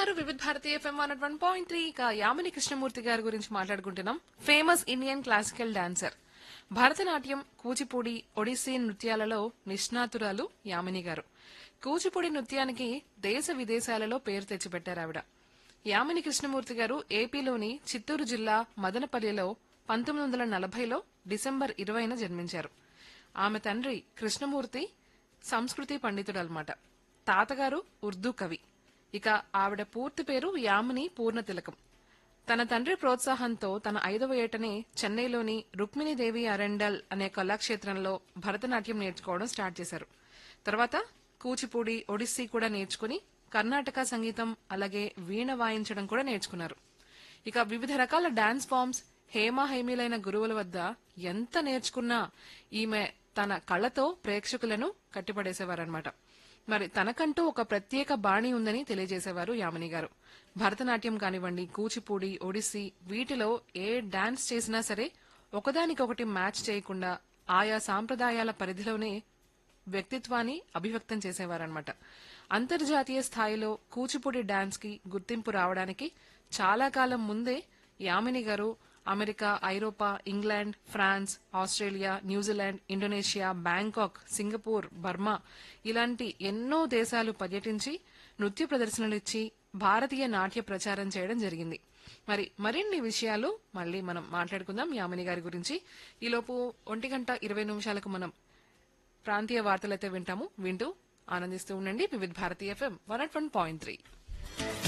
వింటున్నారు Vividha Bharati FM one one point three ఇక యామిని కృష్ణమూర్తి గారి గురించి మాట్లాడుకుంటున్నాం famous Indian classical dancer Bharatanatyam Kuchipudi Odissi నృత్యాలలో నిష్ణాతురాలు యామిని గారు కూచిపూడి నృత్యానికి దేశ విదేశాలలో పేరు తెచ్చిపెట్టారు ఆవిడ యామిని కృష్ణమూర్తి గారు ఏపీలోని చిత్తూరు జిల్లా మదనపల్లిలో పంతొమ్మిది వందల నలభైలో డిసెంబర్ ఇరవైన జన్మించారు ఆమె తండ్రి కృష్ణమూర్తి సంస్కృతి పండితుడన్నమాట తాతగారు ఉర్దూ కవి ఇక ఆవిడ పూర్తి పేరు యామిని పూర్ణతిలకం తన తండ్రి ప్రోత్సాహంతో తన ఐదవ ఏటనే చెన్నైలోని రుక్మిణీదేవి అరెండల్ అనే కళాక్షేత్రంలో భరతనాట్యం నేర్చుకోవడం స్టార్ట్ చేశారు తర్వాత కూచిపూడి ఒడిస్సీ కూడా నేర్చుకుని కర్ణాటక సంగీతం అలాగే వీణ వాయించడం కూడా నేర్చుకున్నారు ఇక వివిధ రకాల డాన్స్ ఫామ్స్ హేమ హైమీలైన గురువుల వద్ద ఎంత నేర్చుకున్నా ఈమె తన కళతో ప్రేక్షకులను కట్టిపడేసేవారనమాట మరి తనకంటూ ఒక ప్రత్యేక బాణి ఉందని తెలియజేసేవారు యామిని గారు భరతనాట్యం కానివ్వండి కూచిపూడి ఒడిస్సీ వీటిలో ఏ డాన్స్ చేసినా సరే ఒకదానికొకటి మ్యాచ్ చేయకుండా ఆయా సాంప్రదాయాల పరిధిలోనే వ్యక్తిత్వాన్ని అభివ్యక్తం చేసేవారనమాట అంతర్జాతీయ స్థాయిలో కూచిపూడి డాన్స్ కి గుర్తింపు రావడానికి చాలా కాలం ముందే యామిని గారు అమెరికా ఐరోపా England France Australia New Zealand Indonesia Bangkok Singapore Burma ఇలాంటి ఎన్నో దేశాలు పర్యటించి నృత్య ప్రదర్శనలు ఇచ్చి భారతీయ నాట్య ప్రచారం చేయడం జరిగింది మరి మరిన్ని విషయాలు మళ్ళీ మనం మాట్లాడుకుందాం యామిని గారి గురించి ఈలోపు ఒంటి గంట ఇరవై నిమిషాలకు మనం ప్రాంతీయ వార్తలైతే వింటాము వింటూ ఆనందిస్తూ ఉండండి Vividha Bharatiya FM one point three